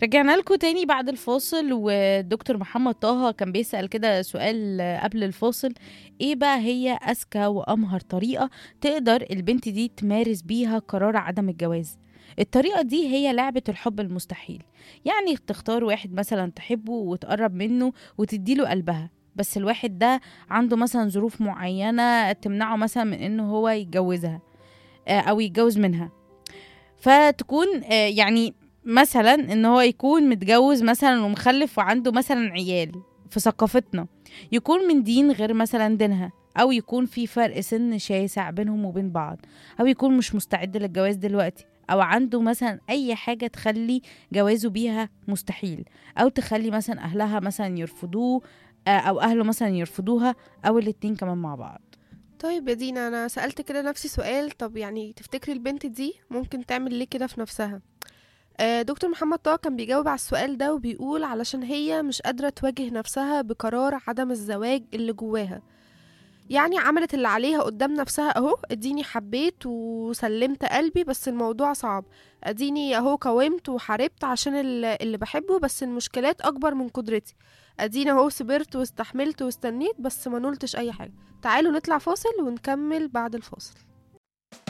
رجعنا لكم تاني بعد الفاصل والدكتور محمد طه كان بيسأل كده سؤال قبل الفاصل ايه بقى هي اذكى وامهر طريقة تقدر البنت دي تمارس بيها قرار عدم الجواز الطريقة دي هي لعبة الحب المستحيل يعني تختار واحد مثلا تحبه وتقرب منه وتديله قلبها بس الواحد ده عنده مثلا ظروف معينة تمنعه مثلا من انه هو يتجوزها آه، او يتجوز منها فتكون آه، يعني مثلا ان هو يكون متجوز مثلا ومخلف وعنده مثلا عيال في ثقافتنا يكون من دين غير مثلا دينها او يكون في فرق سن شاسع بينهم وبين بعض او يكون مش مستعد للجواز دلوقتي او عنده مثلا اي حاجه تخلي جوازه بيها مستحيل او تخلي مثلا اهلها مثلا يرفضوه آه، او اهله مثلا يرفضوها او الاتنين كمان مع بعض طيب يا دينا انا سألت كده نفسي سؤال طب يعني تفتكري البنت دي ممكن تعمل ليه كده في نفسها آه، دكتور محمد طه كان بيجاوب على السؤال ده وبيقول علشان هي مش قادرة تواجه نفسها بقرار عدم الزواج اللي جواها يعني عملت اللي عليها قدام نفسها اهو اديني حبيت وسلمت قلبي بس الموضوع صعب اديني اهو قاومت وحاربت عشان ال- اللي بحبه بس المشكلات اكبر من قدرتي اديني اهو صبرت واستحملت واستنيت بس ما نلتش اي حاجة تعالوا نطلع فاصل ونكمل بعد الفاصل